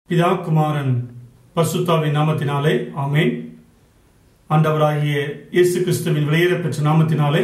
பிதா குமாரன் பசுத்தாவின் நாமத்தினாலே ஆமென் ஆண்டவராகிய இயேசு கிறிஸ்துவின் விலையேற பெற்ற நாமத்தினாலே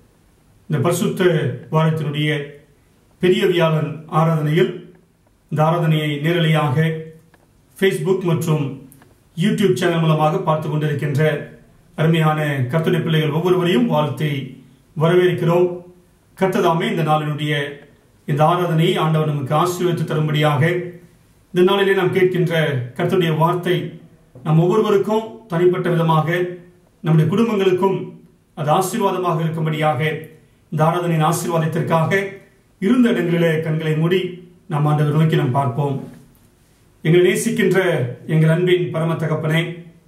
இந்த பரிசுத்த வாரத்தினுடைய பெரிய வியாழன் ஆராதனையில் இந்த ஆராதனையை நேரலையாக ஃபேஸ்புக் மற்றும் யூடியூப் சேனல் மூலமாக பார்த்து கொண்டிருக்கின்ற அருமையான கர்த்தருடைய பிள்ளைகள் ஒவ்வொருவரையும் வாழ்த்தி வரவேற்கிறோம் கர்த்ததாமே இந்த நாளினுடைய இந்த ஆராதனையை ஆண்டவர் நமக்கு ஆசீர்வதித்து தரும்படியாக இந்த நாளிலே நாம் கேட்கின்ற கர்த்தருடைய வார்த்தை நம் ஒவ்வொருவருக்கும் தனிப்பட்ட விதமாக நம்முடைய குடும்பங்களுக்கும் அது ஆசீர்வாதமாக இருக்கும்படியாக இந்த ஆராதனையின் ஆசீர்வாதத்திற்காக இருந்த இடங்களிலே கண்களை மூடி நாம் ஆண்டவர் நோக்கி நாம் பார்ப்போம் எங்களை நேசிக்கின்ற எங்கள் அன்பின் பரம தகப்பனே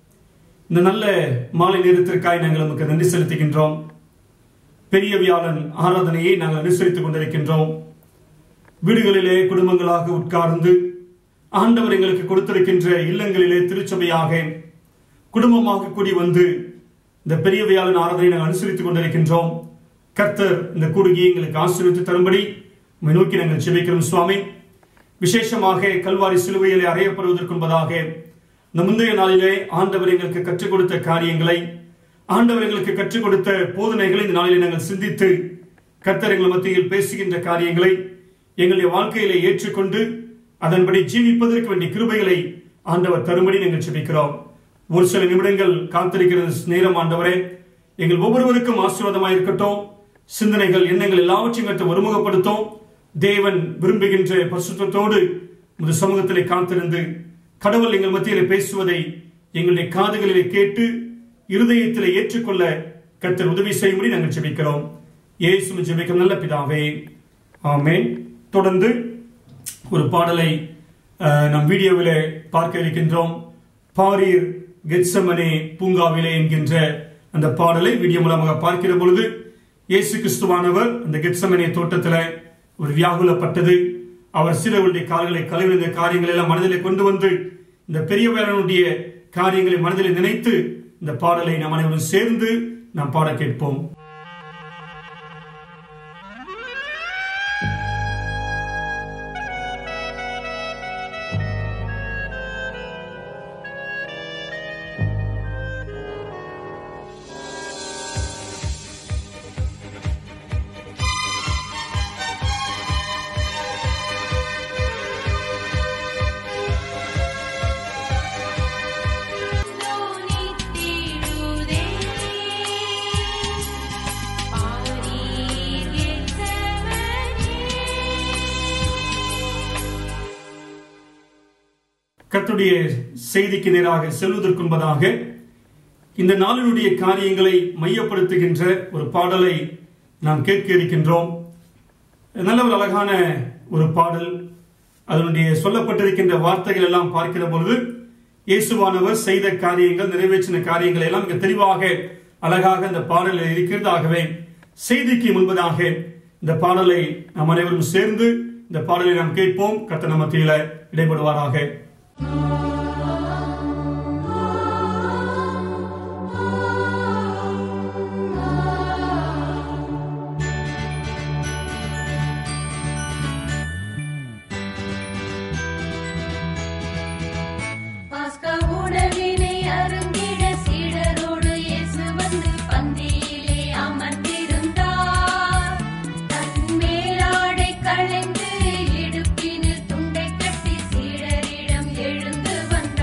இந்த நல்ல மாலை நேரத்திற்காய் நாங்கள் நமக்கு நன்றி செலுத்துகின்றோம் பெரிய வியாழன் ஆராதனையை நாங்கள் அனுசரித்துக் கொண்டிருக்கின்றோம் வீடுகளிலே குடும்பங்களாக உட்கார்ந்து ஆண்டவர் எங்களுக்கு கொடுத்திருக்கின்ற இல்லங்களிலே திருச்சபையாக குடும்பமாக கூடி வந்து இந்த பெரிய வியாழன் ஆராதனை நாங்கள் அனுசரித்துக் கொண்டிருக்கின்றோம் கர்த்தர் இந்த கூடுகையை எங்களுக்கு ஆசீர்வித்து தரும்படி உம்மை நோக்கி நாங்கள் ஜெபிக்கிறோம் சுவாமி விசேஷமாக கல்வாரி சிலுவையிலே அறையப்படுவதற்கு முன்பதாக இந்த முந்தைய நாளிலே ஆண்டவர் எங்களுக்கு கற்றுக் கொடுத்த காரியங்களை ஆண்டவர் எங்களுக்கு கற்றுக் கொடுத்த போதனைகளை இந்த நாளிலே நாங்கள் சிந்தித்து கர்த்தர் எங்கள் மத்தியில் பேசுகின்ற காரியங்களை எங்களுடைய வாழ்க்கையிலே ஏற்றுக்கொண்டு அதன்படி ஜீவிப்பதற்கு வேண்டிய கிருபைகளை ஆண்டவர் தரும்படி நாங்கள் ஜெபிக்கிறோம் ஒரு சில நிமிடங்கள் காத்திருக்கிற நேரம் ஆண்டவரே எங்கள் ஒவ்வொருவருக்கும் ஆசீர்வாதமாக இருக்கட்டும் சிந்தனைகள் எண்ணங்கள் எல்லாவற்றையும் கற்று ஒருமுகப்படுத்தும் தேவன் விரும்புகின்ற பசுத்தத்தோடு முது சமூகத்திலே காத்திருந்து கடவுள் எங்கள் மத்தியிலே பேசுவதை எங்களுடைய காதுகளிலே கேட்டு இருதயத்திலே ஏற்றுக்கொள்ள கர்த்தர் உதவி செய்யும்படி நாங்கள் ஜெபிக்கிறோம் இயேசு ஜெபிக்கும் நல்ல பிதாவே ஆமென் தொடர்ந்து ஒரு பாடலை அஹ், நம் வீடியோவிலே பார்க்க இருக்கின்றோம் பாரீர் கெட்சமனே பூங்காவிலே என்கின்ற அந்த பாடலை வீடியோ மூலமாக பார்க்கிற பொழுது இயேசு கிறிஸ்துவானவர் அந்த கெட்சமனே தோட்டத்தில் ஒரு வியாகுலப்பட்டது அவர் சிலவருடைய கால்களை கழுவின காரியங்களை எல்லாம் மனதிலே கொண்டு வந்து இந்த பெரியவர்களுடைய காரியங்களை மனதிலே நினைத்து இந்த பாடலை நாம் அனைவரும் சேர்ந்து நாம் பாட கேட்போம் நித்திடுதே ஆரீர் கெத்செமனே கர்த்தருடைய செய்திக்கு நேராக செல்வதற்கு முன்பதாக இந்த நாளினுடைய காரியங்களை மையப்படுத்துகின்ற ஒரு பாடலை நாம் கேட்க இருக்கின்றோம் நல்ல ஒரு அழகான ஒரு பாடல் அதனுடைய சொல்லப்பட்டிருக்கின்ற வார்த்தைகள் எல்லாம் பார்க்கிற பொழுது இயேசுவானவர் செய்த காரியங்கள் நிறைவேற்றின காரியங்களை எல்லாம் மிக தெளிவாக அழகாக இந்த பாடலில் இருக்கிறதாகவே செய்திக்கு முன்பதாக இந்த பாடலை நாம் அனைவரும் சேர்ந்து இந்த பாடலை நாம் கேட்போம் கர்த்தர் மத்தியில இடைபடுவாராக பாஸ்கா உணவினை அருந்திட சீடரோடு இயேசு வந்து பந்தியிலே அமர்ந்திருந்தார் தன் மேலாடை களைந்து இடுப்பினில் துண்டை கட்டி சீடரிடம் எழுந்து வந்தார்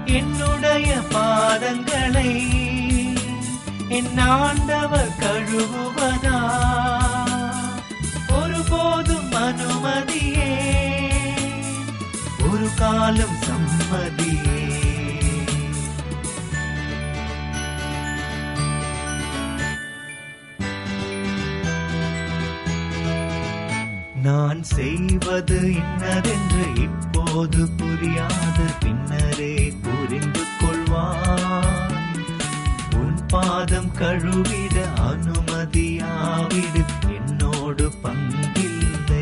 என்னுடைய பாதங்களை என் ஆண்டவர் கழுவுவதா ஒருபோதும் அனுமதியே ஒரு காலம் சம்மதியே நான் செய்வது இன்னதென்று இப்போது புரியாது பின்னரே புரிந்து கொள்வான் உன் பாதம் கழுவிட அனுமதியாவிடு என்னோடு பங்கில்லை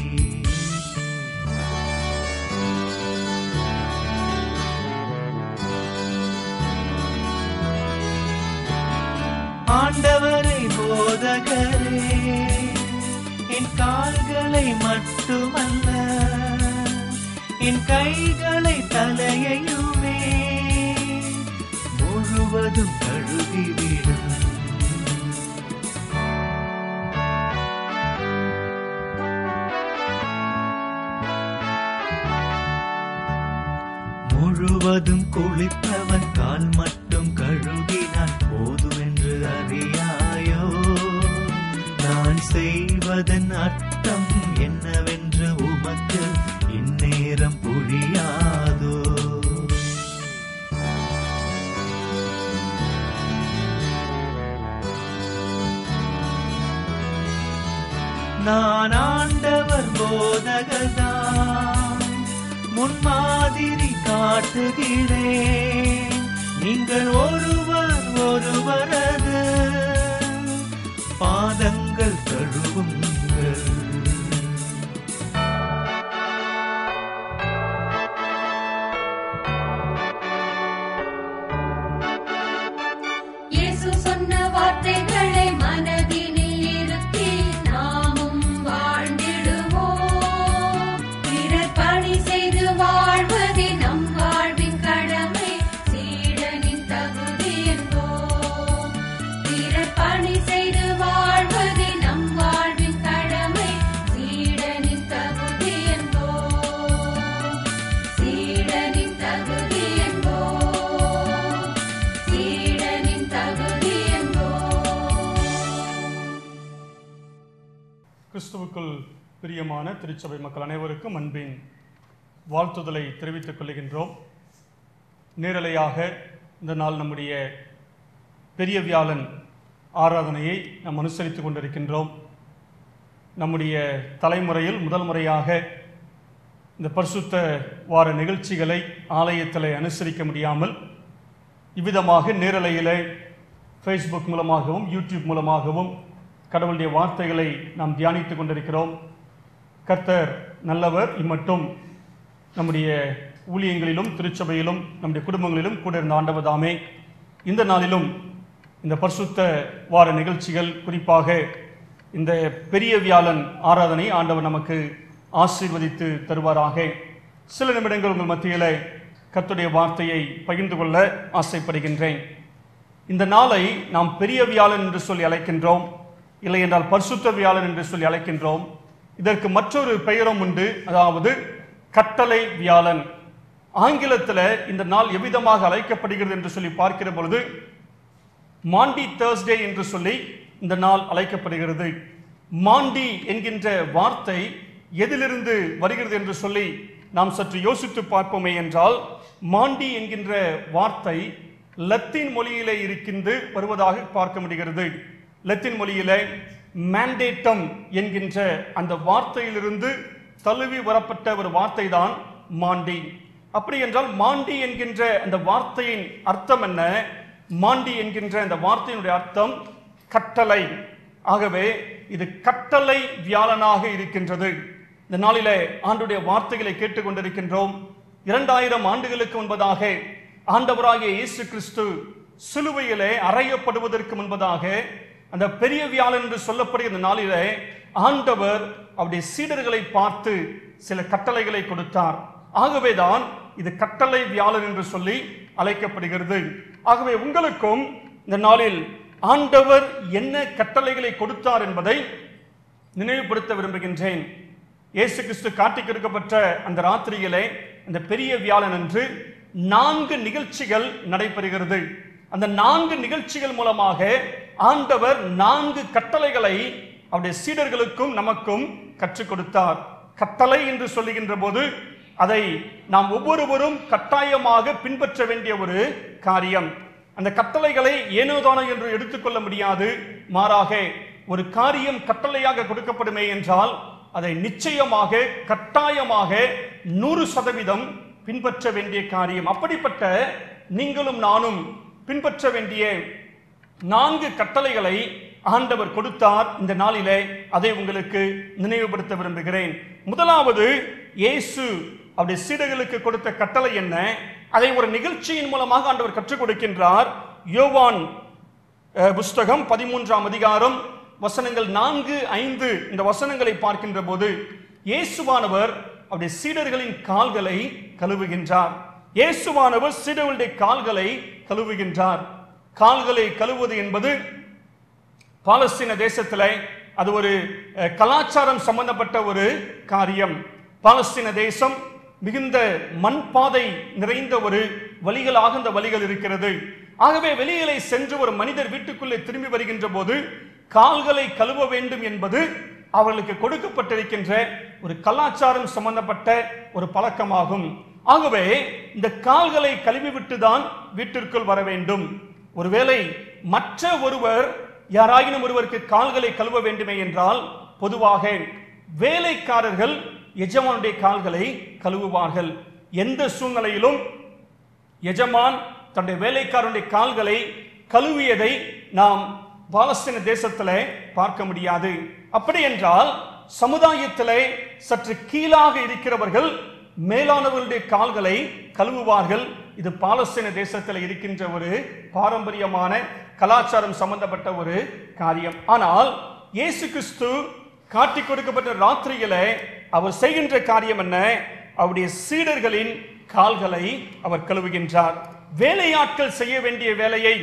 ஆண்டவரை போதகரே என் கால்களை மட்டுமல்ல என் கைகளை தலையையுமே முழுவதும் கழுவிவிடும் முழுவதும் குளித்தவன் கால் மட்டும் கழுவினான் போதுமென்று அறியாயோ நான் செய்வதன் அர்த்தம் என்னவென்று உமக்கு இந்நேரம் புரியாதோ நான் ஆண்டவர் போதகதான் முன்மாதிரி காட்டுகிறேன் நீங்கள் ஒருவர் ஒருவரது பாதங்கள் கழுவுங்கள் இயேசு சொன்ன வார்த்தைகளை மனதினில் இருத்தி நாமும் வாழ்ந்திடுவோம் பிறர் பணி செய்து வாழ்வதே நம் வாழ்வின் கடமை சீடனின் தகுதி என்போம் பிறர் பணி செய்து வாழ்வதே நம் வாழ்வின் கடமை சீடனின் தகுதி என்போம் சீடனின் தகுதி என்போம் சீடனின் தகுதி என்போம் கிறிஸ்துவுக்குள் பிரியமான திருச்சபை மக்கள் அனைவருக்கும் அன்பின் வாழ்த்துதலை தெரிவித்துக் கொள்கின்றோம் நேரலையாக இந்த நாள் நம்முடைய பெரிய வியாழன் ஆராதனையை நாம் அனுசரித்துக் கொண்டிருக்கின்றோம் நம்முடைய தலைமுறையில் முதல் முறையாக இந்த பரிசுத்த வார நிகழ்ச்சிகளை ஆலயத்தில் அனுசரிக்க முடியாமல் இவ்விதமாக நேரலையிலே ஃபேஸ்புக் மூலமாகவும் யூடியூப் மூலமாகவும் கடவுளுடைய வார்த்தைகளை நாம் தியானித்துக் கொண்டிருக்கிறோம் கர்த்தர் நல்லவர் இம்மட்டும் நம்முடைய ஊழியங்களிலும் திருச்சபையிலும் நம்முடைய குடும்பங்களிலும் கூட இருந்த ஆண்டவர் தாமே இந்த நாளிலும் இந்த பரிசுத்த வார நிகழ்ச்சிகள் குறிப்பாக இந்த பெரிய வியாழன் ஆராதனை ஆண்டவர் நமக்கு ஆசீர்வதித்து தருவாராக சில நிமிடங்கள் உங்கள் மத்தியிலே கர்த்தருடைய வார்த்தையை பகிர்ந்து கொள்ள ஆசைப்படுகின்றேன் இந்த நாளை நாம் பெரிய வியாழன் என்று சொல்லி அழைக்கின்றோம் இல்லை என்றால் பரிசுத்த வியாழன் என்று சொல்லி அழைக்கின்றோம் இதற்கு மற்றொரு பெயரும் உண்டு அதாவது கட்டளை வியாழன் ஆங்கிலத்தில் இந்த நாள் எவ்விதமாக அழைக்கப்படுகிறது என்று சொல்லி பார்க்கிற பொழுது மாண்டி தேர்ஸ்டே என்று சொல்லி இந்த நாள் அழைக்கப்படுகிறது மாண்டி என்கின்ற வார்த்தை எதிலிருந்து வருகிறது என்று சொல்லி நாம் சற்று யோசித்து பார்ப்போமே என்றால் மாண்டி என்கின்ற வார்த்தை லத்தீன் மொழியிலே இருக்கின்று வருவதாக பார்க்க முடிகிறது லத்தீன் மொழியிலே மேண்டேட்டம் என்கின்ற அந்த வார்த்தையிலிருந்து தழுவி வரப்பட்ட ஒரு வார்த்தை தான் மாண்டி அப்படி என்றால் மாண்டி என்கின்ற அந்த வார்த்தையின் அர்த்தம் என்ன மாண்டி என்கின்ற அந்த வார்த்தையினுடைய அர்த்தம் கட்டளை ஆகவே இது கட்டளை வியாழனாக இருக்கின்றது இந்த நாளிலே ஆண்டுடைய வார்த்தைகளை கேட்டுக்கொண்டிருக்கின்றோம் இரண்டாயிரம் ஆண்டுகளுக்கு முன்பதாக ஆண்டவராகிய இயேசு கிறிஸ்து சிலுவையிலே அறையப்படுவதற்கு முன்பதாக அந்த பெரிய வியாழன் என்று சொல்லப்படுகிற இந்த நாளிலே ஆண்டவர் அவருடைய சீடர்களை பார்த்து சில கட்டளைகளை கொடுத்தார் ஆகவேதான் இது கட்டளை வியாழன் என்று சொல்லி அழைக்கப்படுகிறது ஆகவே உங்களுக்கும் இந்த நாளில் ஆண்டவர் என்ன கட்டளைகளை கொடுத்தார் என்பதை நினைவுபடுத்த விரும்புகின்றேன் இயேசு கிறிஸ்து காட்டிக் கொடுக்கப்பட்ட அந்த ராத்திரியிலே அந்த பெரிய வியாழன் அன்று நான்கு நிகழ்ச்சிகள் நடைபெறுகிறது அந்த நான்கு நிகழ்ச்சிகள் மூலமாக ஆண்டவர் நான்கு கட்டளைகளை அவருடைய சீடர்களுக்கும் நமக்கும் கற்றுக் கொடுத்தார் கட்டளை என்று சொல்லுகின்ற போது அதை நாம் ஒவ்வொருவரும் கட்டாயமாக பின்பற்ற வேண்டிய ஒரு காரியம் அந்த கட்டளைகளை ஏனோதானோ என்று எடுத்துக்கொள்ள முடியாது மாறாக ஒரு காரியம் கட்டளையாக கொடுக்கப்படுமே என்றால் அதை நிச்சயமாக கட்டாயமாக நூறு சதவீதம் பின்பற்ற வேண்டிய காரியம் அப்படிப்பட்ட நீங்களும் நானும் பின்பற்ற வேண்டிய நான்கு கட்டளைகளை ஆண்டவர் கொடுத்தார் இந்த நாளிலே அதை உங்களுக்கு நினைவுபடுத்த விரும்புகிறேன் முதலாவது இயேசு அவருடைய சீடர்களுக்கு கொடுத்த கட்டளை என்ன அதை ஒரு நிகழ்ச்சியின் மூலமாக ஆண்டவர் கற்றுக் கொடுக்கின்றார் யோவான் அஹ், புஸ்தகம் பதிமூன்றாம் அதிகாரம் வசனங்கள் நான்கு ஐந்து இந்த வசனங்களை பார்க்கின்ற போது இயேசுவானவர் அவருடைய சீடர்களின் கால்களை கழுவுகின்றார் இயேசுவானவர் சீடர்களுடைய கால்களை கழுவுகின்றார் கால்களை கழுவுவது என்பது பாலஸ்தீன தேசத்தில் அது ஒரு அஹ், கலாச்சாரம் சம்பந்தப்பட்ட ஒரு காரியம் பாலஸ்தீன தேசம் மிகுந்த மண் பாதை நிறைந்த ஒரு வழிகளாக இந்த வழிகள் இருக்கிறது ஆகவே வெளியிலே சென்று ஒரு மனிதர் வீட்டுக்குள்ளே திரும்பி வருகின்ற போது கால்களை கழுவ வேண்டும் என்பது அவர்களுக்கு கொடுக்கப்பட்டிருக்கின்ற ஒரு கலாச்சாரம் சம்பந்தப்பட்ட ஒரு பழக்கமாகும் ஆகவே இந்த கால்களை கழுவிவிட்டு தான் வீட்டிற்குள் வர வேண்டும் ஒருவேளை மற்ற ஒருவர் யாராயினும் ஒருவருக்கு கால்களை கழுவ வேண்டுமே என்றால் பொதுவாக வேலைக்காரர்கள் எஜமானுடைய கால்களை கழுவுவார்கள் எந்த சூழ்நிலையிலும் எஜமான் தன்னுடைய வேலைக்காரனுடைய கால்களை கழுவியதை நாம் பாலஸ்தீன தேசத்திலே பார்க்க முடியாது அப்படி என்றால் சமுதாயத்திலே சற்று கீழாக இருக்கிறவர்கள் மேலானவர்களுடைய கால்களை கழுவுவார்கள் இது பாலஸ்தீன தேசத்தில் இருக்கின்ற ஒரு பாரம்பரியமான கலாச்சாரம் சம்பந்தப்பட்ட ஒரு காரியம் ஆனால் இயேசு கிறிஸ்து காட்டிக் கொடுக்கப்பட்ட ராத்திரியிலே அவர் செய்கின்ற காரியம் என்ன அவருடைய சீடர்களின் கால்களை அவர் கழுவுகின்றார் வேலையாட்கள் செய்ய வேண்டிய வேலையை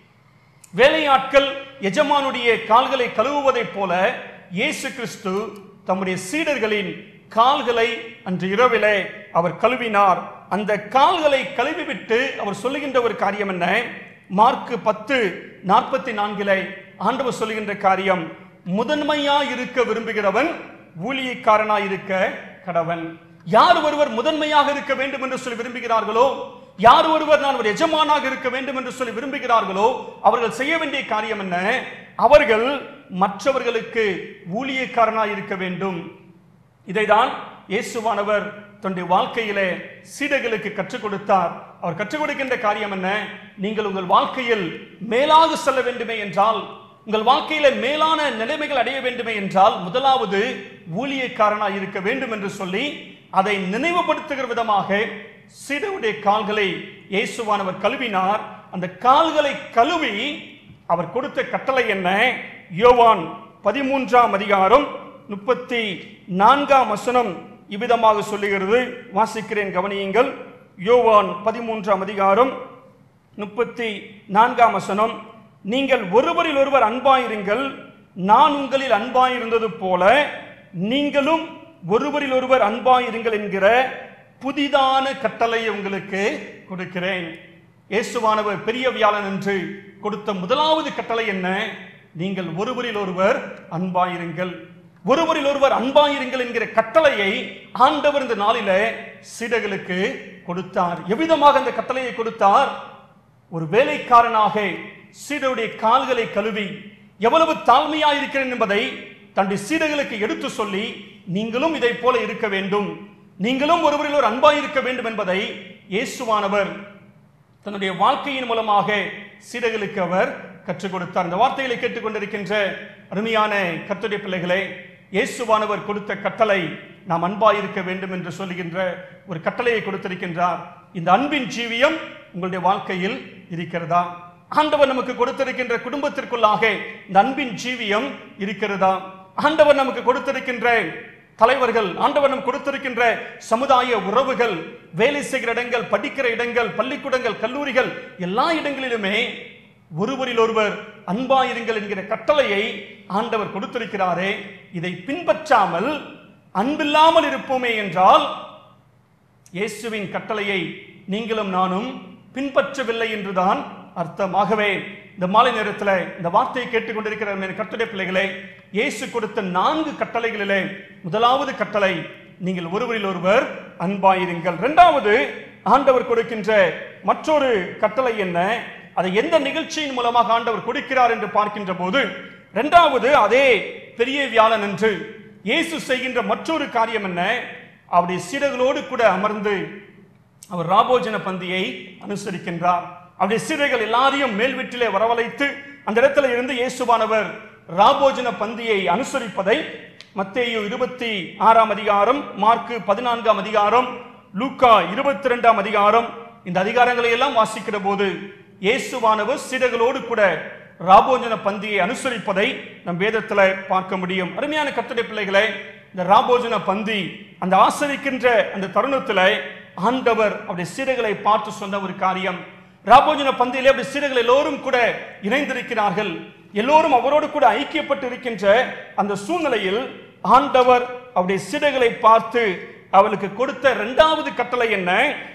வேலையாட்கள் எஜமானுடைய கால்களை கழுவுவதைப் போல இயேசு கிறிஸ்து தம்முடைய சீடர்களின் கால்களை அன்று இரவிலே அவர் கழுவினார் அந்த கால்களை கழுவிவிட்டு அவர் சொல்லுகின்ற ஒரு காரியம் என்ன மார்க்கு பத்து நாற்பத்தி நான்கிலே ஆண்டவர் சொல்லுகின்ற காரியம் முதன்மையா இருக்க விரும்புகிறவன் ஊழியக்காரனாய் இருக்க கடவன் யார் ஒருவர் முதன்மையாக இருக்க வேண்டும் என்று சொல்லி விரும்புகிறார்களோ யார் ஒருவர் நான் ஒரு எஜமானாக இருக்க வேண்டும் என்று சொல்லி விரும்புகிறார்களோ அவர்கள் செய்ய வேண்டிய காரியம் என்ன அவர்கள் மற்றவர்களுக்கு ஊழியக்காரனாய் இருக்க வேண்டும் இதைதான் இயேசுவானவர் தன்னுடைய வாழ்க்கையிலே சீடர்களுக்கு கற்றுக் கொடுத்தார் அவர் கற்றுக் கொடுக்கின்ற காரியம் என்ன நீங்கள் உங்கள் வாழ்க்கையில் மேலாக செல்ல வேண்டுமே என்றால் உங்கள் வாழ்க்கையில மேலான நிலைமைகள் அடைய வேண்டுமே என்றால் முதலாவது ஊழியக்காரனாய் இருக்க வேண்டும் என்று சொல்லி அதை நினைவுபடுத்துகிற விதமாக சீடருடைய கால்களை இயேசுவானவர் கழுவினார் அந்த கால்களை கழுவி அவர் கொடுத்த கட்டளை என்ன யோவான் பதிமூன்றாம் அதிகாரம் முப்பத்தி நான்காம் வசனம் இவ்விதமாக சொல்லுகிறது வாசிக்கிறேன் கவனியுங்கள் யோவான் பதிமூன்றாம் அதிகாரம் முப்பத்தி நான்காம் வசனம் நீங்கள் ஒருவரில் ஒருவர் அன்பாயிருங்கள் நான் உங்களில் அன்பாயிருந்தது போல நீங்களும் ஒருவரில் ஒருவர் அன்பாயிருங்கள் என்கிற புதிதான கட்டளையை உங்களுக்கு கொடுக்கிறேன் இயேசுவானவர் பெரிய வியாழன் என்று கொடுத்த முதலாவது கட்டளை என்ன நீங்கள் ஒருவரில் ஒருவர் அன்பாயிருங்கள் ஒருவரில் ஒருவர் அன்பாயிருங்கள் என்கிற கட்டளையை ஆண்டவர் இந்த நாளில சீடர்களுக்கு கொடுத்தார் எவ்விதமாக அந்த கட்டளையை கொடுத்தார் ஒரு வேலைக்காரனாக சீடருடைய கால்களை கழுவி எவ்வளவு தாழ்மையா இருக்கிறேன் என்பதை தன்னுடைய சீடர்களுக்கு எடுத்து சொல்லி நீங்களும் இதை போல இருக்க வேண்டும் நீங்களும் ஒருவரில் ஒரு அன்பாய் இருக்க வேண்டும் என்பதை இயேசுவானவர் தன்னுடைய வாழ்க்கையின் மூலமாக சீடர்களுக்கு அவர் கற்றுக் கொடுத்தார் இந்த வார்த்தைகளை கேட்டுக்கொண்டிருக்கின்ற அருமையான கர்த்தருடைய பிள்ளைகளே இயேசுவானவர் கொடுத்த கட்டளை நாம் அன்பாய் இருக்க வேண்டும் என்று சொல்லுகின்ற ஒரு கட்டளையை கொடுத்திருக்கின்றார் இந்த அன்பின் ஜீவியம் உங்களுடைய வாழ்க்கையில் இருக்கிறதா ஆண்டவர் நமக்கு கொடுத்திருக்கின்ற குடும்பத்திற்குள்ளாக இந்த அன்பின் ஜீவியம் இருக்கிறதா ஆண்டவர் நமக்கு கொடுத்திருக்கின்ற தலைவர்கள் ஆண்டவர் நமக்கு கொடுத்திருக்கின்ற சமுதாய உறவுகள் வேலை செய்கிற இடங்கள் படிக்கிற இடங்கள் பள்ளிக்கூடங்கள் கல்லூரிகள் எல்லா இடங்களிலுமே ஒருவரில் ஒருவர் அன்பாயிருங்கள் என்கிற கட்டளையை ஆண்டவர் கொடுத்திருக்கிறாரே இதை பின்பற்றாமல் அன்பில்லாமல் இருப்போமே என்றால் இயேசுவின் கட்டளையை நீங்களும் நானும் பின்பற்றவில்லை என்றுதான் அர்த்தமாகவே இந்த மாலை நேரத்தில் இந்த வார்த்தையை கேட்டுக்கொண்டிருக்கிற என் கர்த்தருடைய பிள்ளைகளே இயேசு கொடுத்த நான்கு கட்டளைகளிலே முதலாவது கட்டளை நீங்கள் ஒருவரில் ஒருவர் அன்பாயிருங்கள் இரண்டாவது ஆண்டவர் கொடுக்கின்ற மற்றொரு கட்டளை என்ன அதை எந்த நிகழ்ச்சியின் மூலமாக ஆண்டவர் கொடுக்கிறார் என்று பார்க்கின்ற போது இரண்டாவது அதே பெரிய வியாழன் என்று இயேசு செய்கின்ற மற்றொரு காரியம் என்ன அவருடைய சீடர்களோடு கூட அமர்ந்து அவர் ராபோஜன பந்தியை அனுசரிக்கின்றார் அவருடைய சீடர்கள் எல்லாரையும் மேல் வீட்டிலே வரவழைத்து அந்த இடத்துல இருந்து இயேசுவானவர் ராபோஜன பந்தியை அனுசரிப்பதை மத்தேயு இருபத்தி ஆறாம் அதிகாரம் மார்க்கு பதினான்காம் அதிகாரம் லூக்கா இருபத்தி ரெண்டாம் அதிகாரம் இந்த அதிகாரங்களை எல்லாம் வாசிக்கிற போது இயேசுவானவர் சீடர்களோடு கூட ராபோஜன பந்தியை அனுசரிப்பதை நம் வேதத்துல பார்க்க முடியும் அருமையான கர்த்தருடைய பிள்ளைகளே இந்த ராபோஜன பந்தி அந்த ஆசரிக்கின்ற அந்த தருணத்துல ஆண்டவர் அவருடைய சீடர்களை பார்த்து சொன்ன ஒரு காரியம் ராபோஜன பந்தியிலே அப்படி சீடர்கள் எல்லோரும் கூட இணைந்திருக்கிறார்கள் எல்லோரும் அவரோடு கூட ஐக்கியப்பட்டு இருக்கின்ற அந்த சூழ்நிலையில் ஆண்டவர் அவருடைய சீடர்களை பார்த்து அவளுக்கு கொடுத்த இரண்டாவது கட்டளை என்ன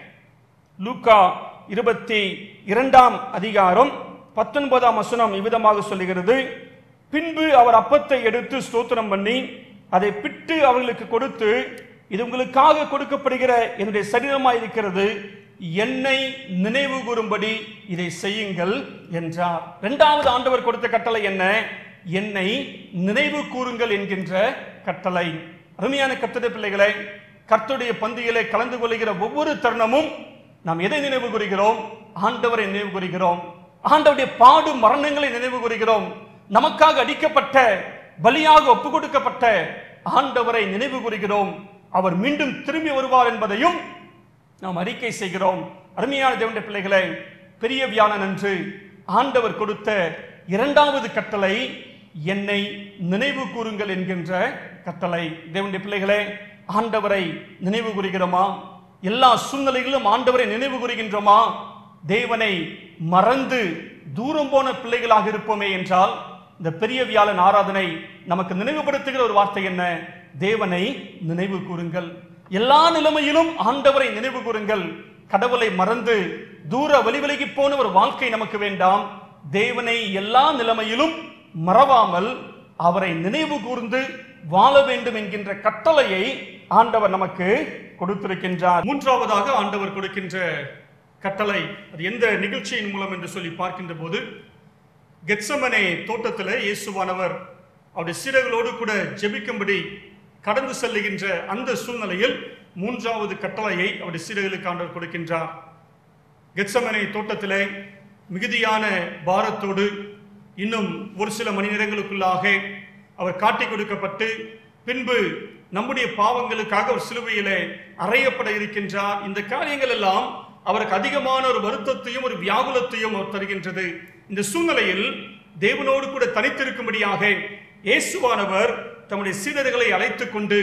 லூக்கா இருபத்தி இரண்டாம் அதிகாரம் பத்தொன்பதாம் வசனம் இவ்விதமாக சொல்லுகிறது பின்பு அவர் அப்பத்தை எடுத்து ஸ்தோத்திரம் பண்ணி அதை பிட்டு அவர்களுக்கு கொடுத்து இது உங்களுக்காக கொடுக்கப்படுகிற என்னுடைய சரீரமாய் இருக்கிறது என்னை நினைவு கூறும்படி இதை செய்யுங்கள் என்றார் இரண்டாவது ஆண்டவர் கொடுத்த கட்டளை என்ன என்னை நினைவு கூறுங்கள் என்கின்ற கட்டளை அருமையான கர்த்தருடைய பிள்ளைகளை கர்த்தருடைய பந்தியிலே கலந்து கொள்கிற ஒவ்வொரு தருணமும் நாம் எதை நினைவு கூறுகிறோம் ஆண்டவரை நினைவு கூறுகிறோம் ஆண்டவருடைய பாடு மரணங்களை நினைவு கூறுகிறோம் நமக்காக அடிக்கப்பட்ட பலியாக ஒப்பு கொடுக்கப்பட்ட ஆண்டவரை நினைவு கூறுகிறோம் அவர் மீண்டும் திரும்பி வருவார் என்பதையும் நாம் அறிக்கை செய்கிறோம் அருமையான தேவனுடைய பிள்ளைகளை பெரிய வியாழன் அன்று ஆண்டவர் கொடுத்த இரண்டாவது கட்டளை என்னை நினைவு கூறுங்கள் என்கின்ற கட்டளை தேவனுடைய பிள்ளைகளே ஆண்டவரை நினைவு கூறுகிறோமா எல்லா சூழ்நிலைகளிலும் ஆண்டவரை நினைவு கூறுகின்றோமா தேவனை மறந்து தூரம் போன பிள்ளைகளாக இருப்போமே என்றால் இந்த பெரிய வியாழன் ஆராதனை நமக்கு நினைவுபடுத்துகிற ஒரு வார்த்தை என்ன தேவனை நினைவு கூறுங்கள் எல்லா நிலைமையிலும் ஆண்டவரை நினைவு கூறுங்கள் கடவுளை மறந்து தூர வழி விலகி போன ஒரு வாழ்க்கை நமக்கு வேண்டாம் தேவனை எல்லா நிலைமையிலும் மறவாமல் அவரை நினைவு கூர்ந்து வாழ வேண்டும் என்கின்ற கட்டளையை ஆண்டவர் நமக்கு கொடுத்திருக்கின்றார் மூன்றாவதாக ஆண்டவர் கொடுக்கின்ற கட்டளை அது எந்த நிகழ்ச்சியின் மூலம் என்று சொல்லி பார்க்கின்ற போது கெத்சமனே தோட்டத்தில் இயேசுவானவர் அவருடைய சீடர்களோடு கூட ஜெபிக்கும்படி கடந்து செல்லுகின்ற அந்த சூழ்நிலையில் மூன்றாவது கட்டளையை அவருடைய சீடர்களுக்கு ஆண்டவர் கொடுக்கின்றார் கெத்சமனை தோட்டத்திலே மிகுதியான பாரத்தோடு இன்னும் ஒரு சில மணி நேரங்களுக்குள்ளாக அவர் காட்டிக் கொடுக்கப்பட்டு பின்பு நம்முடைய பாவங்களுக்காக ஒரு சிலுவையிலே அறையப்பட இருக்கின்றார் இந்த காரியங்கள் எல்லாம் அவருக்கு அதிகமான ஒரு வருத்தத்தையும் ஒரு வியாகுலத்தையும் அவர் தருகின்றது இந்த சூழ்நிலையில் தேவனோடு கூட தனித்திருக்கும்படியாக இயேசுவானவர் தம்முடைய சீடர்களை அழைத்துக் கொண்டு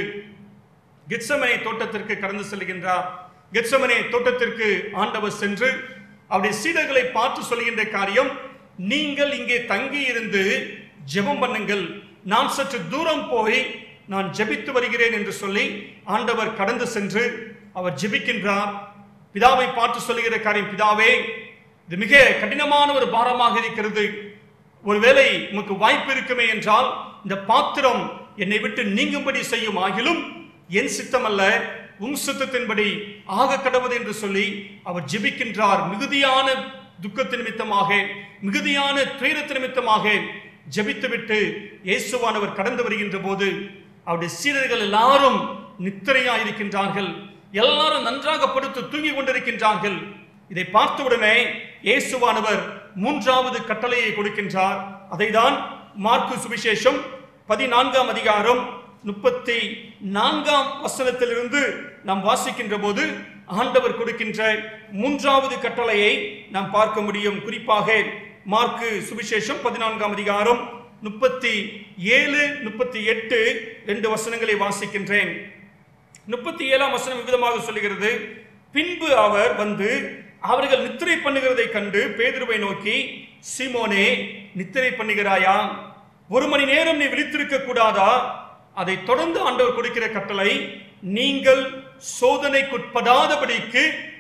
கெத்சமனை தோட்டத்திற்கு கடந்து செல்கின்றார் கெத்சமனே தோட்டத்திற்கு ஆண்டவர் சென்று அவருடைய சீடர்களை பார்த்து சொல்கின்ற காரியம் நீங்கள் இங்கே தங்கி இருந்து ஜெபம் பண்ணுங்கள் நான் சற்று தூரம் போய் நான் ஜெபித்து வருகிறேன் என்று சொல்லி ஆண்டவர் கடந்து சென்று அவர் ஜெபிக்கின்றார் பிதாவை பார்த்து சொல்லுகிற காரியம் பிதாவே இது மிக கடினமான ஒரு பாரமாக இருக்கிறது ஒருவேளை உமக்கு வாய்ப்பு இருக்குமே என்றால் இந்த பாத்திரம் என்னை விட்டு நீங்கும்படி செய்யும் ஆகிலும் என் சித்தம் அல்ல உம் சித்தத்தின்படி ஆக கடவுது என்று சொல்லி அவர் ஜெபிக்கின்றார் மிகுதியான துக்கத்து நிமித்தமாக மிகுதியான துயரத்து நிமித்தமாக ஜெபித்துவிட்டு இயேசுவானவர் கடந்து வருகின்ற போது அவருடைய சீடர்கள் எல்லாரும் நித்திரையா இருக்கின்றார்கள் எல்லாரும் நன்றாக படுத்து தூங்கி கொண்டிருக்கின்றார்கள் இதை பார்த்தவுடனே இயேசுவானவர் மூன்றாவது கட்டளையை கொடுக்கின்றார் அதைதான் மார்க்கு சுவிசேஷம் பதினான்காம் அதிகாரம் முப்பத்தி நான்காம் வசனத்திலிருந்து நாம் வாசிக்கின்ற போது ஆண்டவர் கொடுக்கின்ற மூன்றாவது கட்டளையை நாம் பார்க்க முடியும் குறிப்பாக மார்க்கு சுவிசேஷம் பதினான்காம் அதிகாரம் முப்பத்தி ஏழு முப்பத்தி எட்டு ரெண்டு வசனங்களை வாசிக்கின்றேன் முப்பத்தி ஏழாம் வசனம் விதமாக சொல்லுகிறது பின்பு அவர் வந்து அவர்கள் நித்திரை பண்ணுகிறதை கண்டு பேதுருவை நோக்கி சீமோனே நித்திரை பண்ணுகிறாயா ஒரு மணி நேரம் நீ விழித்திருக்க கூடாதா அதை தொடர்ந்து ஆண்டவர் கொடுக்கிற கட்டளை நீங்கள் சோதனைக்குட்படாதபடிக்கு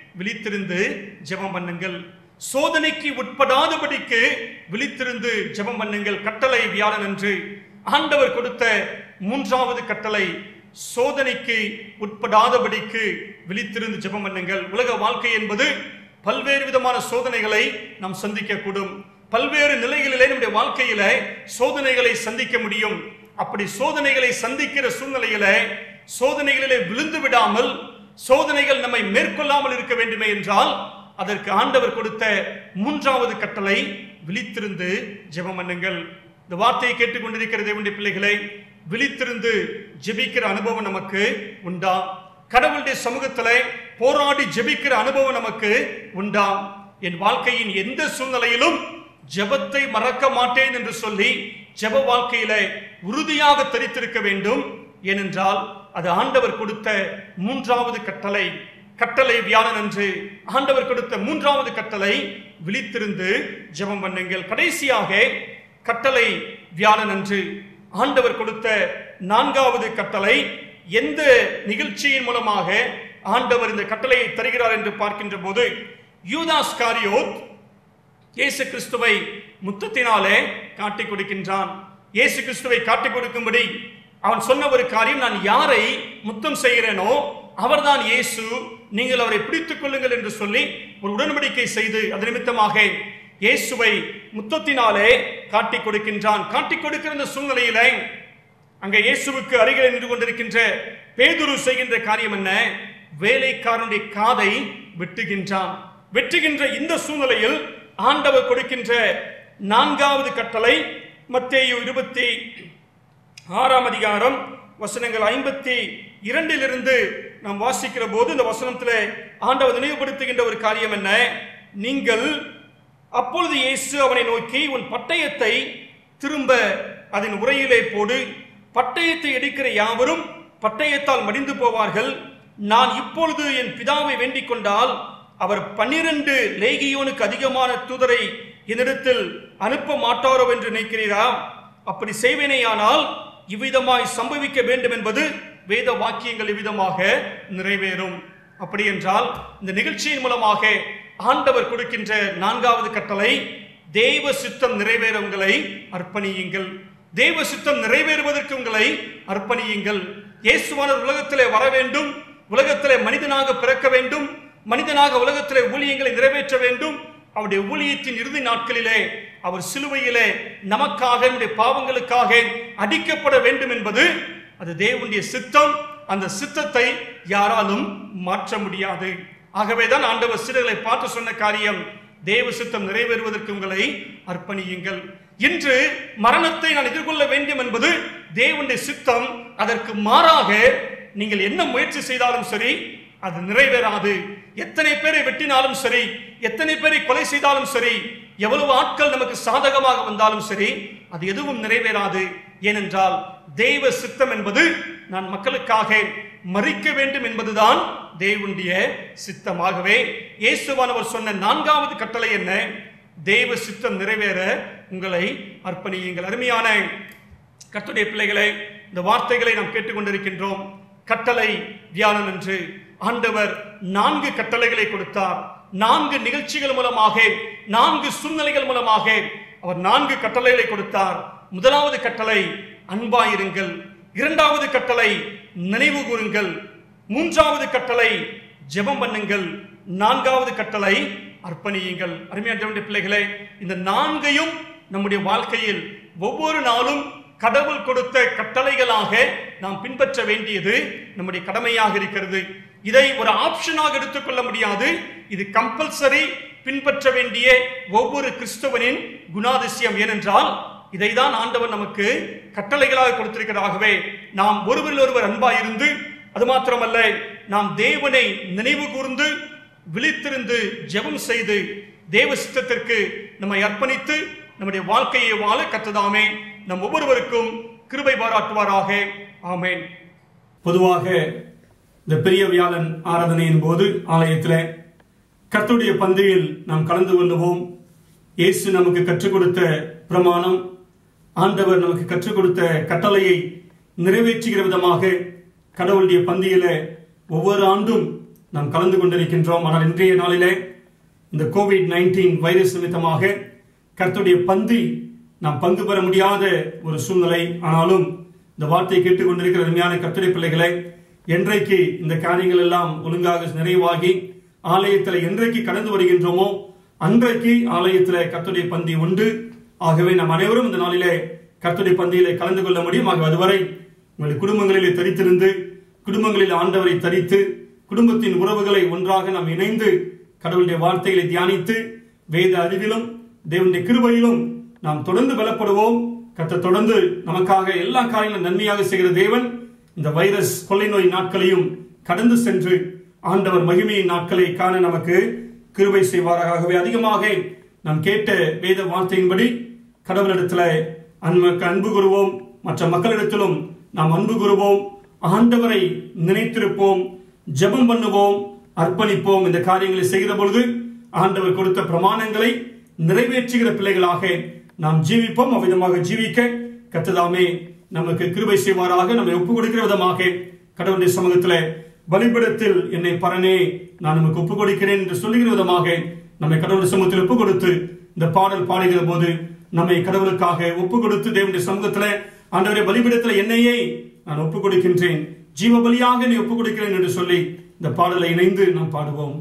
விழித்திருந்து ஜெபம் பண்ணுங்கள் சோதனைக்கு உட்படாதபடிக்கு விழித்திருந்து ஜெபம் பண்ணுங்கள் கட்டளை வியாழன் என்று ஆண்டவர் கொடுத்த மூன்றாவது கட்டளை சோதனைக்கு உட்படாதபடிக்கு விழித்திருந்து ஜெபம் பண்ணுங்கள் உலக வாழ்க்கை என்பது பல்வேறு விதமான சோதனைகளை நாம் சந்திக்கக்கூடும் பல்வேறு நிலைகளிலே நம்முடைய வாழ்க்கையில சோதனைகளை சந்திக்க முடியும் அப்படி சோதனைகளை சந்திக்கிற சூழ்நிலையில சோதனைகளிலே விழுந்து விடாமல் சோதனைகள் நம்மை மேற்கொள்ளாமல் இருக்க வேண்டுமே என்றால் அதற்கு ஆண்டவர் கொடுத்த மூன்றாவது கட்டளை விழித்திருந்து ஜெபம் பண்ணுங்கள் இந்த வார்த்தையை கேட்டுக்கொண்டிருக்கிற தேவனுடைய பிள்ளைகளை விழித்திருந்து ஜெபிக்கிற அனுபவம் நமக்கு உண்டா கடவுளுடைய சமூகத்திலே போராடி ஜெபிக்கிற அனுபவம் நமக்கு உண்டா என் வாழ்க்கையின் எந்த சூழ்நிலையிலும் ஜெபத்தை மறக்க மாட்டேன் என்று சொல்லி ஜெப வாழ்க்கையில உறுதியாக தரித்திருக்க வேண்டும் ஏனென்றால் அது ஆண்டவர் கொடுத்த மூன்றாவது கட்டளை கட்டளை வியாழன் என்று ஆண்டவர் கொடுத்த மூன்றாவது கட்டளை விழித்திருந்து ஜெபம் பண்ணுங்கள் கடைசியாக கட்டளை வியாழன் என்று ஆண்டவர் கொடுத்த நான்காவது கட்டளை எந்த நிகழ்ச்சியின் மூலமாக ஆண்டவர் இந்த கட்டளையை தருகிறார் என்று பார்க்கின்ற போது யூதாஸ் காரியோத் இயேசு கிறிஸ்துவை முத்தத்தினாலே காட்டிக் கொடுக்கின்றான் இயேசு கிறிஸ்துவை காட்டிக் கொடுக்கும்படி அவன் சொன்ன ஒரு காரியம் நான் யாரை முத்தம் செய்கிறேனோ அவர்தான் இயேசு நீங்கள் அவரை பிடித்துக் கொள்ளுங்கள் என்று சொல்லி ஒரு உடன்படிக்கை செய்து அது நிமித்தமாக இயேசுவை முத்தத்தினாலே காட்டிக் கொடுக்கின்றான் காட்டிக் கொடுக்கிற இந்த சூழ்நிலையில அங்க இயேசுவுக்கு அருகில் நின்று கொண்டிருக்கின்ற பேதுரு செய்கின்ற காரியம் என்ன வேலைக்காரனுடைய காதை வெட்டுகின்றான் வெட்டுகின்ற இந்த சூழ்நிலையில் ஆண்டவர் கொடுக்கின்ற நான்காவது கட்டளை மத்தேயு இருபத்தி ஆறாம் அதிகாரம் வசனங்கள் ஐம்பத்தி இரண்டிலிருந்து நாம் வாசிக்கிற போது இந்த வசனத்தில் ஆண்டவர் நினைவுபடுத்துகின்ற ஒரு காரியம் என்ன நீங்கள் அப்பொழுது இயேசு அவனை நோக்கி உன் பட்டயத்தை திரும்ப அதன் உரையிலே போடு பட்டயத்தை எடுக்கிற யாவரும் பட்டயத்தால் மடிந்து போவார்கள் நான் இப்பொழுது என் பிதாவை வேண்டிக் கொண்டால் அவர் பன்னிரண்டு லேகியோனுக்கு அதிகமான தூதரை என்னிடத்தில் அனுப்ப மாட்டாரோ என்று நினைக்கிறீரா அப்படி செய்வேனேயானால் இவ்விதமாய் சம்பவிக்க வேண்டும் என்பது வேத வாக்கியங்கள் இவ்விதமாக நிறைவேறும் அப்படி என்றால் இந்த நிகழ்ச்சியின் மூலமாக ஆண்டவர் கொடுக்கின்ற நான்காவது கட்டளை தேவ சித்தம் நிறைவேற உங்களை அர்ப்பணியுங்கள் தேவ சித்தம் நிறைவேறுவதற்கு உங்களை அர்ப்பணியுங்கள் இயேசுவானவர் உலகத்திலே வர வேண்டும் உலகத்திலே மனிதனாக பிறக்க வேண்டும் மனிதனாக உலகத்திலே ஊழியங்களை நிறைவேற்ற வேண்டும் அவருடைய ஊழியத்தின் இறுதி நாட்களிலே அவர் சிலுவையிலே நமக்காக நம்முடைய பாவங்களுக்காக அடிக்கப்பட வேண்டும் என்பது அது தேவனுடைய சித்தம் அந்த சித்தத்தை யாராலும் மாற்ற முடியாது ஆகவேதான் ஆண்டவர் சிறுகளை பார்த்து சொன்ன காரியம் தேவ சித்தம் நிறைவேறுவதற்கு உங்களை அர்ப்பணியுங்கள் இன்று மரணத்தை நான் எதிர்கொள்ள வேண்டும் என்பது தேவனுடைய சித்தம் அதற்கு மாறாக நீங்கள் என்ன முயற்சி செய்தாலும் சரி அது நிறைவேறாது எத்தனை பேரை வெட்டினாலும் சரி எத்தனை பேரை கொலை செய்தாலும் சரி எவ்வளவு ஆட்கள் நமக்கு சாதகமாக வந்தாலும் சரி அது எதுவும் நிறைவேறாது ஏனென்றால் தெய்வ சித்தம் என்பது நான் மக்களுக்காக மறிக்க வேண்டும் என்பதுதான் தேவனுடைய சித்தமாகவே இயேசுவானவர் சொன்ன நான்காவது கட்டளை என்ன தெய்வ சித்தம் நிறைவேற உங்களை அர்ப்பணியுங்கள் அருமையான கர்த்தருடைய பிள்ளைகளே இந்த வார்த்தைகளை நாம் கேட்டுக்கொண்டிருக்கின்றோம் கட்டளை வியாழன் என்று ஆண்டவர் நான்கு கட்டளைகளை கொடுத்தார் நான்கு நிகழ்ச்சிகள் மூலமாக நான்கு சூழ்நிலைகள் மூலமாக அவர் நான்கு கட்டளைகளை கொடுத்தார் முதலாவது கட்டளை அன்பாயிருங்கள் இரண்டாவது கட்டளை நினைவு கூறுங்கள் மூன்றாவது கட்டளை ஜெபம் பண்ணுங்கள் நான்காவது கட்டளை அர்ப்பணியுங்கள் அருமையான தேவனுடைய பிள்ளைகளே இந்த நான்கையும் நம்முடைய வாழ்க்கையில் ஒவ்வொரு நாளும் கடவுள் கொடுத்த கட்டளைகளாக நாம் பின்பற்ற வேண்டியது நம்முடைய கடமையாக இருக்கிறது இதை ஒரு ஆப்ஷனாக எடுத்துக்கொள்ள முடியாது இது கம்பல்சரி பின்பற்ற வேண்டிய ஒவ்வொரு கிறிஸ்தவனின் குணாதிசயம் ஏனென்றால் இதை தான் ஆண்டவர் நமக்கு கட்டளைகளாக கொடுத்திருக்கிறதாகவே நாம் ஒருவரில் ஒருவர் அன்பாயிருந்து அது மாத்திரமல்ல நாம் தேவனை நினைவு கூர்ந்து விழித்திருந்து ஜெபம் செய்து தேவ சித்தத்திற்கு நம்மை அர்ப்பணித்து நம்முடைய வாழ்க்கையை வாழ கத்ததாமே நம் ஒவ்வொருவருக்கும் கிருபை பாராட்டுவாராக ஆமென் பொதுவாக இந்த பெரிய வியாழன் ஆராதனையின் போது ஆலயத்தில் கர்த்தருடைய பந்தியில் நாம் கலந்து கொள்ளுவோம் இயேசு நமக்கு கற்றுக் கொடுத்த பிரமாணம் ஆண்டவர் நமக்கு கற்றுக் கொடுத்த கட்டளையை நிறைவேற்றுகிற விதமாக கடவுளுடைய பந்தியில ஒவ்வொரு ஆண்டும் நாம் கலந்து கொண்டிருக்கின்றோம் ஆனால் இன்றைய நாளிலே இந்த கோவிட் நைன்டீன் வைரஸ் நிமித்தமாக கர்த்தருடைய பந்தி நாம் பங்கு பெற முடியாத ஒரு சூழ்நிலை ஆனாலும் இந்த வார்த்தையை கேட்டுக்கொண்டிருக்கிற அருமையான கர்த்தருடைய பிள்ளைகளை என்றைக்கு இந்த காரியங்கள் எல்லாம் ஒழுங்காக நிறைவாகி ஆலயத்தில் என்றைக்கு கடந்து வருகின்றோமோ அன்றைக்கு ஆலயத்தில் கர்த்தருடைய பந்தி உண்டு ஆகவே நாம் அனைவரும் இந்த நாளிலே கர்த்தருடைய பந்தியிலே கலந்து கொள்ள முடியும் ஆகவே அதுவரை உங்கள் குடும்பங்களிலே தரித்திருந்து குடும்பங்களில் ஆண்டவரை தரித்து குடும்பத்தின் உறவுகளை ஒன்றாக நாம் இணைந்து கடவுளுடைய வார்த்தைகளை தியானித்து வேத அறிவிலும் தேவனுடைய கிருபையிலும் நாம் தொடர்ந்து பலப்படுவோம் கர்த்தர் தொடர்ந்து நமக்காக எல்லா காரியங்களும் நன்மையாக செய்கிற தேவன் இந்த வைரஸ் கொள்ளை நோய் நாட்களையும் கடந்து சென்று ஆண்டவர் மகிமையின் நாட்களை காண நமக்கு கிருபை செய்வாராகவே அதிகமாக நாம் கேட்ட வேத வார்த்தையின்படி கடவுளிடத்துல அன்பு அன்பு கூறுவோம் மற்ற மக்களிடத்திலும் நாம் அன்பு கூறுவோம் ஆண்டவரை நினைத்திருப்போம் ஜெபம் பண்ணுவோம் அர்ப்பணிப்போம் இந்த காரியங்களை செய்கிற பொழுது ஆண்டவர் கொடுத்த பிரமாணங்களை நிறைவேற்றுகிற பிள்ளைகளாக நாம் ஜீவிப்போம் அவ்விதமாக ஜீவிக்க கத்ததாமே நமக்கு கிருபை செய்வாராக நம்மை ஒப்புக் கொடுக்கிற விதமாக கடவுளுடைய சமூகத்தில் பலிபிடத்தில் என்னை பரனே நான் நமக்கு ஒப்புக் கொடுக்கிறேன் என்று சொல்லுகிற விதமாக நம்மை கடவுளுடைய சமூகத்தில் ஒப்புக் கொடுத்து இந்த பாடல் பாடுகிற போது நம்மை கடவுளுக்காக ஒப்புக் கொடுத்து தேவனுடைய சமூகத்தில் ஆண்டவரை பலிபிடத்தில் என்னையே நான் ஒப்புக் கொடுக்கின்றேன் ஜீவ பலியாக நீ ஒப்புக் கொடுக்கிறேன் என்று சொல்லி இந்த பாடலை இணைந்து நாம் பாடுவோம்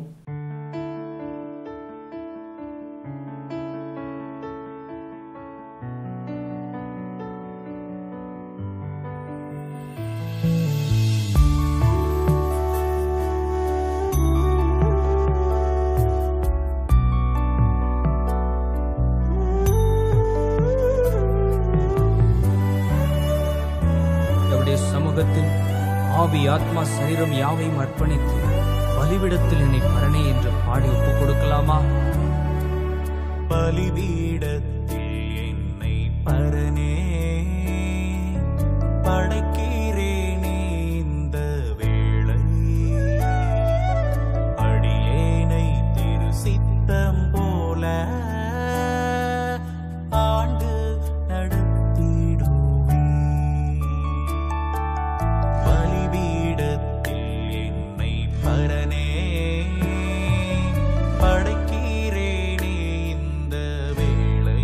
அவருடைய சமூகத்தில் ஆவி ஆத்மா சரீரம் யாவையும் அர்ப்பணித்து பலிவிடத்தில் என்னை பரணே என்று பாடி ஒப்புக் கொடுக்கலாமா பலிபீடத்தில் என்னை பரனே படைக்கிறேனே இந்த வேளை அடியேனை திரு சித்தம் போல ஆண்டு நடத்திடுவே பலிபீடத்தில் என்னை பரனே படைக்கிறேனே இந்த வேளை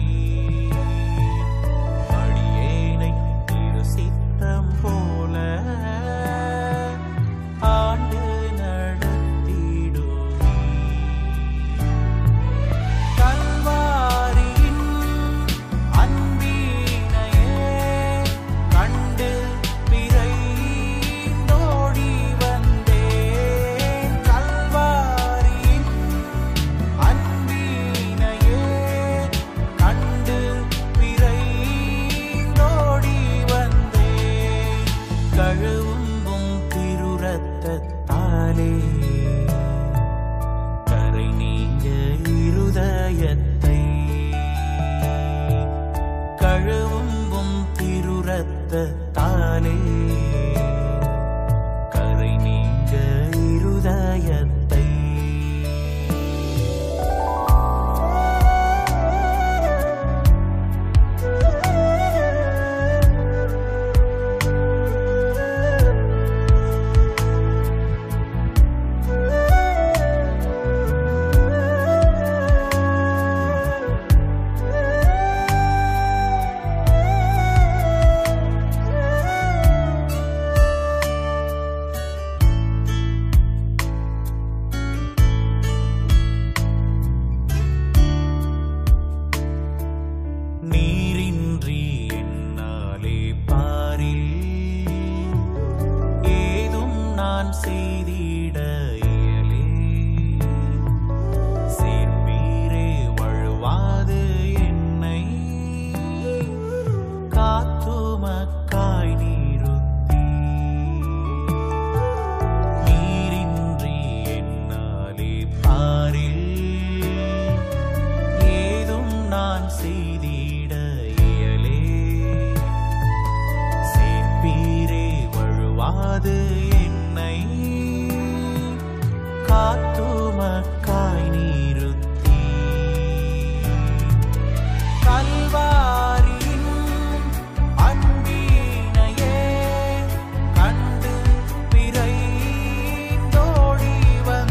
அடியேனை திரு சித்தம் போல ஆண்டு நடத்திடுவே கல்வாரியின் அன்பினையே கண்டு விரைந்தோடி வந்தேன் கல்வாரியின் அன்பினையே கண்டு விரைந்தோடி வந்தேன் கழுவும் திருரத்தாலே கரை நீங்க இருதயத்தை கழுவும் திருரத்தாலே கரை நீங்க இருதயத்தை நீரின்றி என்னாலே பாரில் ஏதும் நான் செய்திட இயலே சேர்ப்பீரே வழுவாது என்னை காத்துமக்காய் நீருத்தி நீரின்றி என்னாலே பாரில் ஏதும் நான் செய்திட இயலே சேர்ப்பீரே வழுவாது என்னை காத்துமக்காய் நீருத்தி கல்வாரியின் அன்பினையே கண்டு விரைந்தோடி வந்தேன்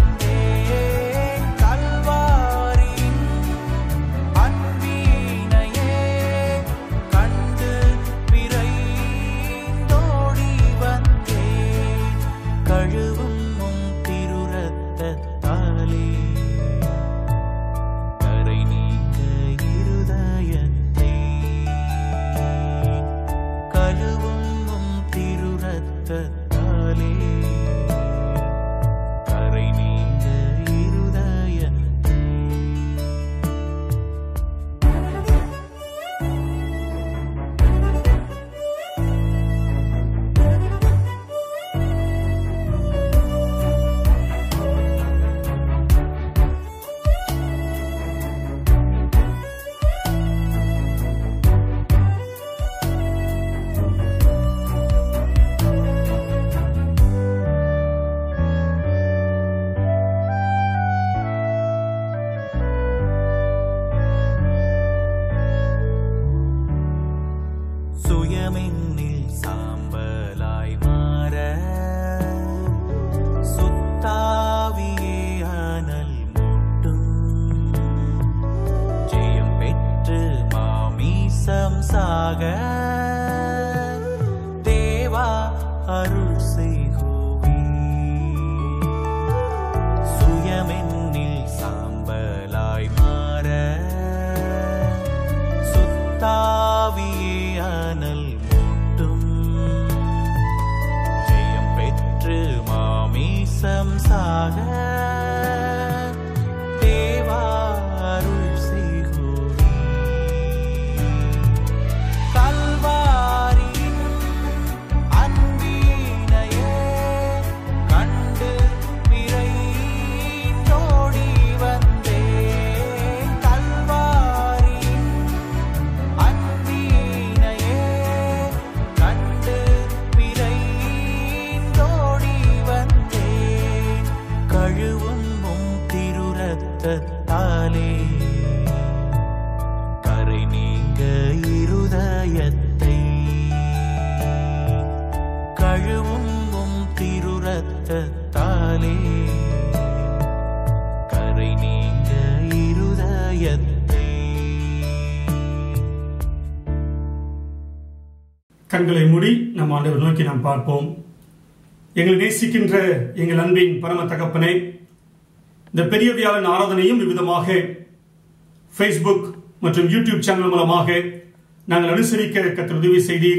சாக தேவா அருள் செய்குவி சுயமென்னில் சாம்பலாய் மாற சுத்தாவியே அனல் மூட்டும் ஜெயம் பெற்று மாமீசம் சாக தேவா அருள் செய்குவி கல்வாரியின் அன்பினையே கண்டு விரைந்தோடி வந்தேன் கல்வாரியின் அன்பினையே கண்டு விரைந்தோடி வந்தேன் கழுவும் உம் திருரத்தத்தாலே கரை நீங்க இருதயத்தை கழுவும் உம் திருரத்தத்தாலே கரை நீங்க இருதயத்தை கண்களை மூடி நம் ஆண்டவர் நோக்கி நாம் பார்ப்போம் எங்களை நேசிக்கின்ற எங்கள் அன்பின் பரம தகப்பனே இந்த பெரிய வியாழன் ஆராதனையும் விவிதமாக ஃபேஸ்புக் மற்றும் யூடியூப் சேனல் மூலமாக நாங்கள் அனுசரிக்க கற்று உதவி செய்தீர்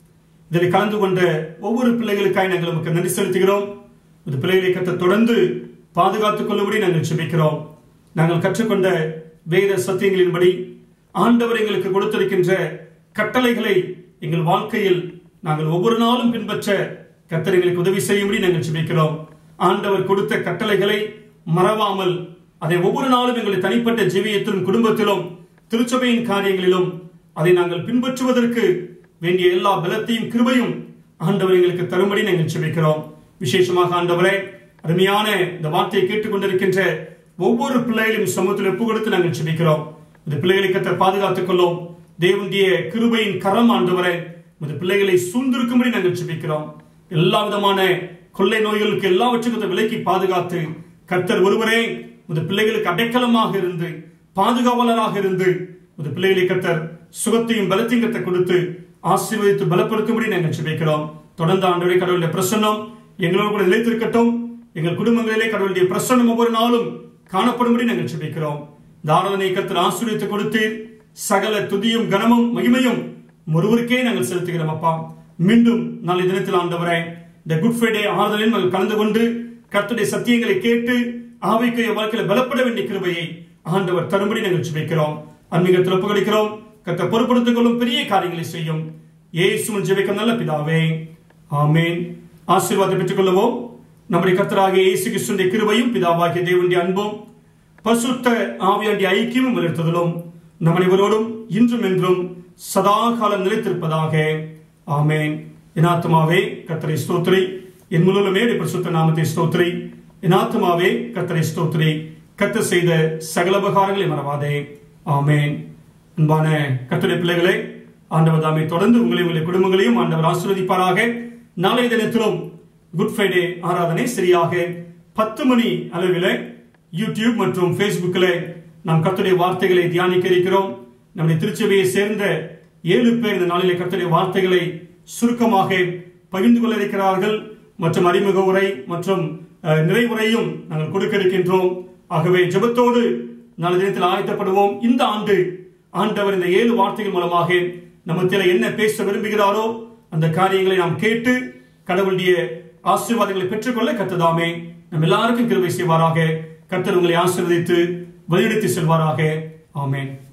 இதில் கலந்து கொண்ட ஒவ்வொரு பிள்ளைகளுக்காய் நாங்கள் நமக்கு நன்றி செலுத்துகிறோம் இந்த பிள்ளைகளை கற்று தொடர்ந்து பாதுகாத்துக் கொள்ளும்படி நாங்கள் செபிக்கிறோம் நாங்கள் கற்றுக்கொண்ட வேத சத்தியங்களின்படி ஆண்டவர் எங்களுக்கு கொடுத்திருக்கின்ற கட்டளைகளை எங்கள் வாழ்க்கையில் நாங்கள் ஒவ்வொரு நாளும் பின்பற்ற கர்த்தர் எங்களுக்கு உதவி செய்யும்படி நாங்கள் செபிக்கிறோம் ஆண்டவர் கொடுத்த கட்டளைகளை மறவாமல் அதை ஒவ்வொரு நாளும் எங்களுடைய தனிப்பட்ட ஜீவியத்திலும் குடும்பத்திலும் திருச்சபையின் காரியங்களிலும் அதை நாங்கள் பின்பற்றுவதற்கு வேண்டிய எல்லா பலத்தையும் கிருபையும் ஆண்டவர் எங்களுக்கு தரும்படி நாங்கள் செபிக்கிறோம் விசேஷமாக ஆண்டவரே அருமையான இந்த வார்த்தையை கேட்டுக்கொண்டிருக்கின்ற ஒவ்வொரு பிள்ளைகளையும் சமூகத்தில் ஒப்பு கொடுத்து நாங்கள் செபிக்கிறோம் இந்த பிள்ளைகளை கத்த பாதுகாத்துக் கொள்ளும் தேவனுடைய கிருபையின் கரம் ஆண்டவரே இந்த பிள்ளைகளை சூழ்ந்திருக்கும்படி நாங்கள் செபிக்கிறோம் எல்லா விதமான கொள்ளை நோய்களுக்கு எல்லாவற்றுக்கும் இந்த விலைக்கு பாதுகாத்து கர்த்தர் ஒருவரே இந்த பிள்ளைகளுக்கு அடைக்கலமாக இருந்து பாதுகாவலராக இருந்து இந்த பிள்ளைகளை கர்த்தர் சுகத்தையும் பலத்தையும் கத்த கொடுத்து ஆசீர்வதித்து பலப்படுத்தும்படி நாங்கள் செபிக்கிறோம் தொடர்ந்து ஆண்டவரே கடவுளுடைய பிரசன்னம் எங்களோடு கூட நிலைத்திருக்கட்டும் எங்கள் குடும்பங்களிலே கடவுளுடைய பிரசன்னம் ஒவ்வொரு நாளும் காணப்படும்படி நாங்கள் செபிக்கிறோம் இந்த ஆராதனை கர்த்தர் ஆசீர்வதித்து கொடுத்து சகல துதியும் கனமும் மகிமையும் ஒருவருக்கே நாங்கள் செலுத்துகிறோம் அப்பா மீண்டும் நாளை தினத்தில் ஆண்டவரே இந்த குட் ஃப்ரைடே ஆறுதலில் நாங்கள் கலந்து கொண்டு கர்த்தருடைய சத்தியங்களை கேட்டு ஆவிக்குரிய வாழ்க்கையில பலப்பட வேண்டிய கிருபையை ஆண்டவர் தரும்படி நாங்கள் ஜெபிக்கிறோம் அன்மீகத்தில் ஒப்புக்கொடுக்கிறோம் கர்த்தர் பொறுப்படுத்திக் கொள்ளும் பெரிய காரியங்களை செய்யும் ஏசுமல் ஜெபிக்கும் நல்ல பிதாவே ஆமேன் ஆசீர்வாதம் பெற்றுக் கொள்ளுவோம் நம்முடைய கர்த்தராகிய இயேசு கிறிஸ்துவின் கிருபையும் பிதாவாகிய தேவனுடைய அன்பும் பசுத்த ஆவியாண்டிய ஐக்கியமும் வளர்த்ததிலும் நம் அனைவரோடும் இன்றும் என்றும் சதா காலம் நிலைத்திருப்பதாக ஆமேன் என் ஆத்மாவே கத்தரை ஸ்தோத்ரி என் முழுமே பரிசுத்த நாமத்தை ஸ்தோத்ரி என் ஆத்மாவே கத்தரை ஸ்தோத்ரி கத்த செய்த சகல உபகாரங்களை மறவாதே ஆமேன் அன்பான கத்துடைய பிள்ளைகளே ஆண்டவர் தாமே தொடர்ந்து உங்களையும் உங்களுடைய குடும்பங்களையும் ஆண்டவர் ஆசீர்வதிப்பாராக நாளைய தினத்திலும் குட் ஃப்ரைடே ஆராதனை சரியாக பத்து மணி அளவில் யூடியூப் மற்றும் ஃபேஸ்புக்கில் நாம் கர்த்தருடைய வார்த்தைகளை தியானிக்க இருக்கிறோம் நம்முடைய திருச்சபையை சேர்ந்த ஏழு பேர் இந்த நாளிலே கர்த்தருடைய வார்த்தைகளை சுருக்கமாக பகிர்ந்து கொள்ள இருக்கிறார்கள் மற்றும் அறிமுக உரை மற்றும் அஹ், நிறைவுரையும் நாங்கள் கொடுக்க இருக்கின்றோம் ஆகவே ஜெபத்தோடு நாளை தினத்தில் ஆயத்தப்படுவோம் இந்த ஆண்டு ஆண்டவர் இந்த ஏழு வார்த்தைகள் மூலமாக நம்ம என்ன பேச விரும்புகிறாரோ அந்த காரியங்களை நாம் கேட்டு கடவுளுடைய ஆசீர்வாதங்களை பெற்றுக்கொள்ள கத்ததாமே நம் எல்லாருக்கும் கிருபை செய்வாராக கர்த்தர் உங்களை ஆசீர்வதித்து வழிநடத்தி செல்வாராக ஆமென்